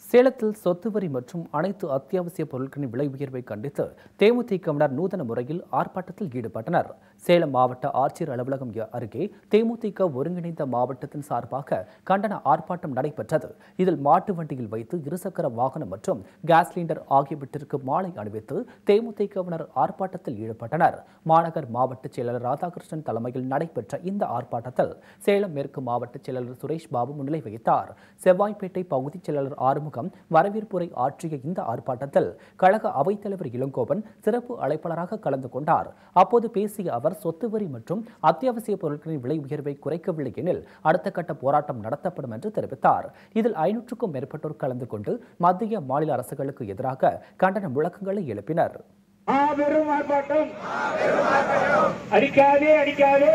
சேலத்தில் சொத்து வரி மற்றும் அனைத்து அத்தியாவசிய பொருட்களின் விலை உயர்வை கண்டித்து தேமுதிகவினர் நூதன முறையில் ஆர்ப்பாட்டத்தில் ஈடுபட்டனர் சேலம் மாவட்ட ஆட்சியர் அலுவலகம் ய- அருகே தேமுதிக ஒருங்கிணைந்த மாவட்டத்தின் சார்பாக கண்டன ஆர்ப்பாட்டம் நடைபெற்றது இதில் மாட்டு வண்டியில் வைத்து இருசக்கர வாகனம் மற்றும் கேஸ் சிலிண்டர் ஆகியவற்றிற்கு மாலை அணிவித்து தேமுதிகவினர் ஆர்ப்பாட்டத்தில் ஈடுபட்டனர் மாநகர் மாவட்ட செயலாளர் ராதாகிருஷ்ணன் தலைமையில் நடைபெற்ற இந்த ஆர்ப்பாட்டத்தில் சேலம் மேற்கு மாவட்ட செயலாளர் சுரேஷ் பாபு முன்னிலை வகித்தார் செவ்வாய்ப்பேட்டை பகுதிச் செயலாளர் ஆறுமுகம் வரவேற்புரை ஆற்றிய இந்த ஆர்ப்பாட்டத்தில் கழக அவைத்தலைவர் இளங்கோவன் சிறப்பு அழைப்பாளராக கலந்து கொண்டார் அப்போது பேசிய அவர் சொத்து வரி மற்றும் அத்தியாவசிய பொருட்களின் விலை உயர்வை குறைக்கவில்லை எனில் அடுத்த கட்ட போராட்டம் நடத்தப்படும் என்று தெரிவித்தார் இதில் ஐநூற்றுக்கும் மேற்பட்டோர் கலந்து கொண்டு மத்திய மாநில அரசுகளுக்கு எதிராக கண்டன முழக்கங்களை எழுப்பினர் மாபெரும் ஆர்ப்பாட்டம் அடிக்காதே அடிக்காதே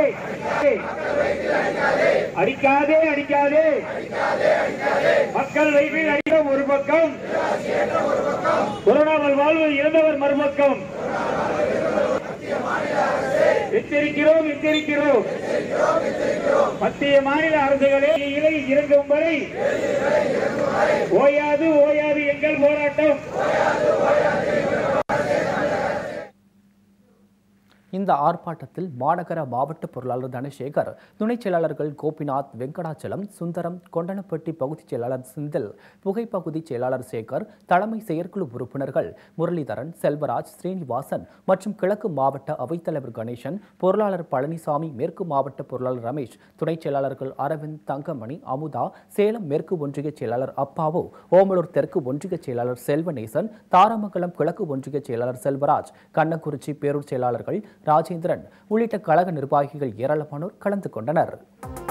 அடிக்காதே அடிக்காதே மக்கள் வயிற்றில் அடிக்க ஒரு பக்கம் கொரோனாவில் வாழ்வு இறந்தவர் மறுபக்கம் எச்சரிக்கிறோம் எச்சரிக்கிறோம் மத்திய மாநில அரசுகளே இலை இறங்கும் வரை ஓயாது ஓயாது எங்கள் போராட்டம் இந்த ஆர்ப்பாட்டத்தில் மாநகர மாவட்ட பொருளாளர் தனசேகர் துணைச் செயலாளர்கள் கோபிநாத் வெங்கடாச்சலம் சுந்தரம் கொண்டனப்பட்டி பகுதிச் செயலாளர் செந்தில் புகைப்பகுதி செயலாளர் சேகர் தலைமை செயற்குழு உறுப்பினர்கள் முரளிதரன் செல்வராஜ் ஸ்ரீனிவாசன் மற்றும் கிழக்கு மாவட்ட அவைத்தலைவர் கணேசன் பொருளாளர் பழனிசாமி மேற்கு மாவட்ட பொருளாளர் ரமேஷ் துணைச் செயலாளர்கள் அரவிந்த் தங்கமணி அமுதா சேலம் மேற்கு ஒன்றிய செயலாளர் அப்பாவு ஓமலூர் தெற்கு ஒன்றிய செயலாளர் செல்வநேசன் தாராமங்கலம் கிழக்கு ஒன்றிய செயலாளர் செல்வராஜ் கண்ணக்குறிச்சி பேரூர் செயலாளர்கள் ராஜேந்திரன் உள்ளிட்ட கழக நிர்வாகிகள் ஏராளமானோர் கலந்து கொண்டனர்